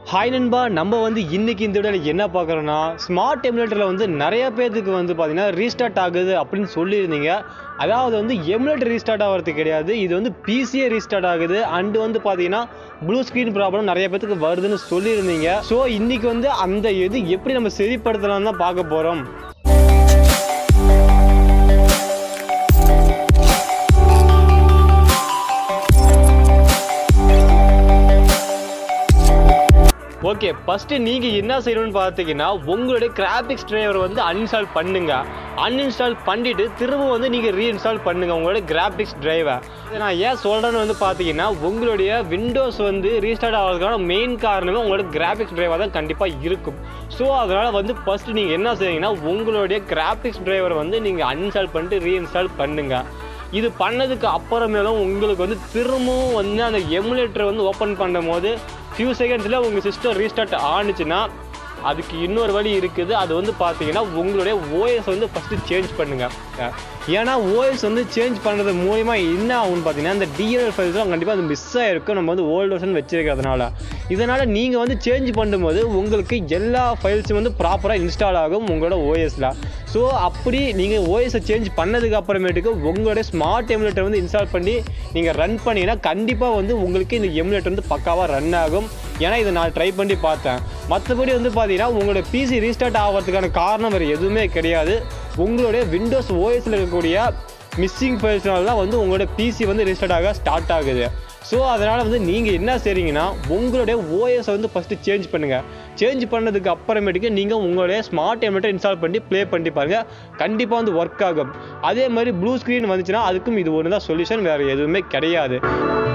hi நண்பா நம்ம வந்து இன்னைக்கு இந்த வீடியோவில் என்ன பார்க்குறோன்னா ஸ்மார்ட் எமுலேட்டரில் வந்து நிறைய பேர்த்துக்கு வந்து பார்த்தீங்கன்னா ரீஸ்டார்ட் ஆகுது அப்படின்னு சொல்லியிருந்தீங்க அதாவது வந்து எமுலேட்டர் ரீஸ்டார்ட் ஆகிறது கிடையாது இது வந்து பிசிஏ ரீஸ்டார்ட் ஆகுது அண்டு வந்து பார்த்தீங்கன்னா ப்ளூ ஸ்க்ரீன் ப்ராப்ளம் நிறைய பேர்த்துக்கு வருதுன்னு சொல்லியிருந்தீங்க ஸோ இன்னைக்கு வந்து அந்த இது எப்படி நம்ம சரிப்படுத்தலாம் தான் பார்க்க போகிறோம் ஓகே ஃபஸ்ட்டு நீங்கள் என்ன செய்யணும்னு பார்த்தீங்கன்னா உங்களுடைய கிராபிக்ஸ் டிரைவர் வந்து அன்இன்ஸ்டால் பண்ணுங்க அன்இன்ஸ்டால் பண்ணிட்டு திரும்ப வந்து நீங்கள் ரீஇன்ஸ்டால் பண்ணுங்க உங்களுடைய கிராபிக்ஸ் டிரைவர் இதை நான் ஏன் சொல்கிறேன்னு வந்து பார்த்தீங்கன்னா உங்களுடைய விண்டோஸ் வந்து ரீஸ்டார்ட் ஆகிறதுக்கான மெயின் காரணமே உங்களோட கிராபிக்ஸ் டிரைவர் தான் கண்டிப்பாக இருக்கும் ஸோ அதனால் வந்து ஃபஸ்ட்டு நீங்கள் என்ன செய்வீங்கன்னா உங்களுடைய கிராபிக்ஸ் டிரைவர் வந்து நீங்கள் அன்இன்ஸ்டால் பண்ணிட்டு ரீஇன்ஸ்டால் பண்ணுங்கள் இது பண்ணதுக்கு அப்புறமேலும் உங்களுக்கு வந்து திரும்பவும் வந்து அந்த எமுலேட்டரை வந்து ஓப்பன் பண்ணும் போது ஃபியூ செகண்ட்ஸில் உங்கள் சிஸ்டம் ரீஸ்டார்ட் ஆணுச்சுன்னா அதுக்கு இன்னொரு வழி இருக்குது அது வந்து பார்த்தீங்கன்னா உங்களுடைய ஓஎஸ் வந்து ஃபஸ்ட்டு சேஞ்ச் பண்ணுங்கள் ஏன்னா ஓஎஸ் வந்து சேஞ்ச் பண்ணுறது மூலிமா என்ன ஆகும்னு பார்த்தீங்கன்னா இந்த டிஎல்எல் ஃபைல்ஸ்லாம் கண்டிப்பாக அது மிஸ் ஆகிருக்கும் நம்ம வந்து ஓல்டு வருஷன் வச்சிருக்கிறதுனால இதனால் நீங்கள் வந்து சேஞ்ச் பண்ணும்போது உங்களுக்கு எல்லா ஃபைல்ஸும் வந்து ப்ராப்பராக இன்ஸ்டால் ஆகும் உங்களோட ஓஎஸில் ஸோ அப்படி நீங்கள் ஓஎஸை சேஞ்ச் பண்ணதுக்கு அப்புறமேட்டுக்கு உங்களுடைய ஸ்மார்ட் எமுலேட்டர் வந்து இன்ஸ்டால் பண்ணி நீங்கள் ரன் பண்ணீங்கன்னா கண்டிப்பாக வந்து உங்களுக்கு இந்த எமுலேட்டர் வந்து பக்காவாக ரன் ஆகும் ஏன்னா இதை நான் ட்ரை பண்ணி பார்த்தேன் மற்றபடி வந்து பார்த்தீங்கன்னா உங்களோட பிசி ரீஸ்டார்ட் ஆகிறதுக்கான காரணம் வேறு எதுவுமே கிடையாது உங்களுடைய விண்டோஸ் ஓஎஸில் இருக்கக்கூடிய மிஸ்ஸிங் ஃபைல்ஸ்னால தான் வந்து உங்களோட பிசி வந்து ரீஸ்டார்ட் ஆக ஸ்டார்ட் ஆகுது ஸோ அதனால் வந்து நீங்கள் என்ன செய்றீங்கன்னா உங்களுடைய ஓஎஸை வந்து ஃபஸ்ட்டு சேஞ்ச் பண்ணுங்கள் சேஞ்ச் பண்ணதுக்கு அப்புறமேட்டுக்கு நீங்கள் உங்களுடைய ஸ்மார்ட் எமுலேட்டர் இன்ஸ்டால் பண்ணி ப்ளே பண்ணி பாருங்கள் கண்டிப்பாக வந்து ஒர்க் ஆகும் அதே மாதிரி ப்ளூ ஸ்க்ரீன் வந்துச்சுன்னா அதுக்கும் இது ஒன்று தான் சொல்யூஷன் வேறு எதுவுமே கிடையாது